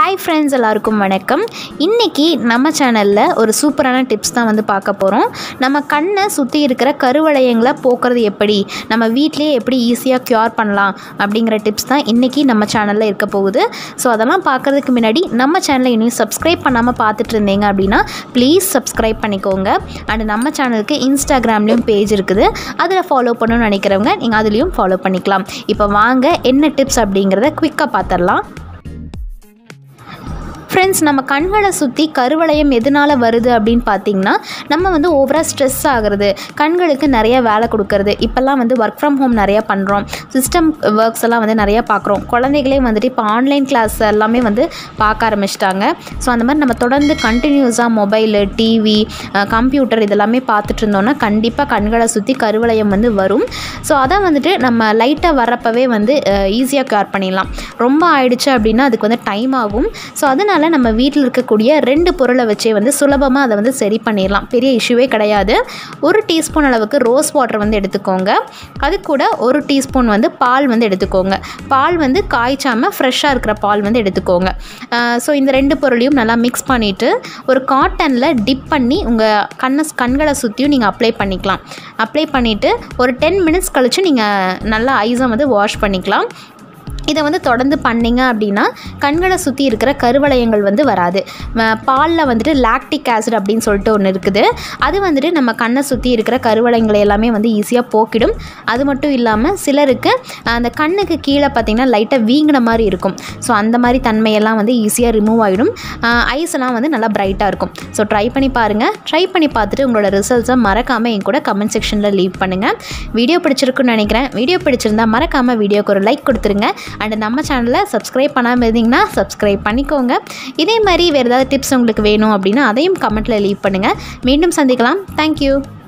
hi friends எல்லாருக்கும் வணக்கம் இன்றைக்கி நம்ம சேனலில் ஒரு சூப்பரான டிப்ஸ் தான் வந்து பார்க்க போகிறோம் நம்ம கண்ணை சுற்றி இருக்கிற கருவளையங்களை போக்குறது எப்படி நம்ம வீட்லேயே எப்படி ஈஸியாக க்யூர் பண்ணலாம் அப்படிங்கிற டிப்ஸ் தான் இன்றைக்கி நம்ம சேனலில் இருக்க போகுது ஸோ அதெல்லாம் பார்க்குறதுக்கு முன்னாடி நம்ம சேனலை இன்னும் சப்ஸ்கிரைப் பண்ணாமல் பார்த்துட்டு இருந்தீங்க அப்படின்னா ப்ளீஸ் சப்ஸ்கிரைப் பண்ணிக்கோங்க அண்ட் நம்ம சேனலுக்கு இன்ஸ்டாகிராம்லேயும் பேஜ் இருக்குது அதில் ஃபாலோ பண்ணணும்னு நினைக்கிறவங்க நீங்கள் அதுலேயும் ஃபாலோ பண்ணிக்கலாம் இப்போ வாங்க என்ன டிப்ஸ் அப்படிங்கிறத குவிக்காக பார்த்துடலாம் ஃப்ரெண்ட்ஸ் நம்ம கண்களை சுற்றி கருவளையம் எதனால் வருது அப்படின்னு பார்த்தீங்கன்னா நம்ம வந்து ஓவராக ஸ்ட்ரெஸ் ஆகிறது கண்களுக்கு நிறைய வேலை கொடுக்கறது இப்போல்லாம் வந்து ஒர்க் ஃப்ரம் ஹோம் நிறையா பண்ணுறோம் சிஸ்டம் ஒர்க்ஸ் எல்லாம் வந்து நிறையா பார்க்குறோம் குழந்தைகளே வந்துட்டு இப்போ ஆன்லைன் கிளாஸ் எல்லாமே வந்து பார்க்க ஆரம்பிச்சிட்டாங்க ஸோ அந்த மாதிரி நம்ம தொடர்ந்து கண்டினியூஸாக மொபைலு டிவி கம்ப்யூட்டர் இதெல்லாமே பார்த்துட்டு இருந்தோம்னா கண்டிப்பாக கண்களை சுற்றி கருவளையம் வந்து வரும் ஸோ அதை வந்துட்டு நம்ம லைட்டாக வர்றப்பவே வந்து ஈஸியாக கேர் பண்ணிடலாம் ரொம்ப ஆயிடுச்சு அப்படின்னா அதுக்கு வந்து டைம் ஆகும் ஸோ அதனால் நம்ம வீட்டில் இருக்கக்கூடிய ரெண்டு பொருளை வச்சே வந்து சுலபமாக அதை வந்து சரி பண்ணிடலாம் பெரிய இஷ்யூவே கிடையாது ஒரு டீஸ்பூன் அளவுக்கு ரோஸ் வாட்டர் வந்து எடுத்துக்கோங்க அது கூட ஒரு டீஸ்பூன் வந்து பால் வந்து எடுத்துக்கோங்க பால் வந்து காய்ச்சாமல் ஃப்ரெஷ்ஷாக இருக்கிற பால் வந்து எடுத்துக்கோங்க ஸோ இந்த ரெண்டு பொருளையும் நல்லா மிக்ஸ் பண்ணிவிட்டு ஒரு காட்டனில் டிப் பண்ணி உங்கள் கண்ணை கண்களை சுற்றியும் நீங்கள் அப்ளை பண்ணிக்கலாம் அப்ளை பண்ணிவிட்டு ஒரு டென் மினிட்ஸ் கழித்து நீங்கள் நல்லா ஐஸை வந்து வாஷ் பண்ணிக்கலாம் இதை வந்து தொடர்ந்து பண்ணிங்க அப்படின்னா கண்களை சுற்றி இருக்கிற கருவளையங்கள் வந்து வராது பாலில் வந்துட்டு லாக்டிக் ஆசிட் அப்படின்னு சொல்லிட்டு ஒன்று இருக்குது அது வந்துட்டு நம்ம கண்ணை சுற்றி இருக்கிற கருவளையங்களை எல்லாமே வந்து ஈஸியாக போக்கிடும் அது மட்டும் இல்லாமல் சிலருக்கு அந்த கண்ணுக்கு கீழே பார்த்திங்கன்னா லைட்டாக வீங்கின மாதிரி இருக்கும் ஸோ அந்த மாதிரி தன்மையெல்லாம் வந்து ஈஸியாக ரிமூவ் ஆகிடும் ஐஸ் எல்லாம் வந்து நல்லா பிரைட்டாக இருக்கும் ஸோ ட்ரை பண்ணி பாருங்கள் ட்ரை பண்ணி பார்த்துட்டு உங்களோட ரிசல்ட்ஸை மறக்காமல் என் கூட கமெண்ட் செக்ஷனில் லீவ் பண்ணுங்கள் வீடியோ பிடிச்சிருக்குன்னு நினைக்கிறேன் வீடியோ பிடிச்சிருந்தா மறக்காமல் வீடியோக்கு ஒரு லைக் கொடுத்துருங்க அண்ட் நம்ம சேனலை சப்ஸ்கிரைப் பண்ணாமல் இருந்தீங்கன்னா சப்ஸ்கிரைப் பண்ணிக்கோங்க இதே மாதிரி வேறு ஏதாவது டிப்ஸ் உங்களுக்கு வேணும் அப்படின்னா அதையும் கமெண்ட்டில் லீவ் பண்ணுங்கள் மீண்டும் சந்திக்கலாம் தேங்க்யூ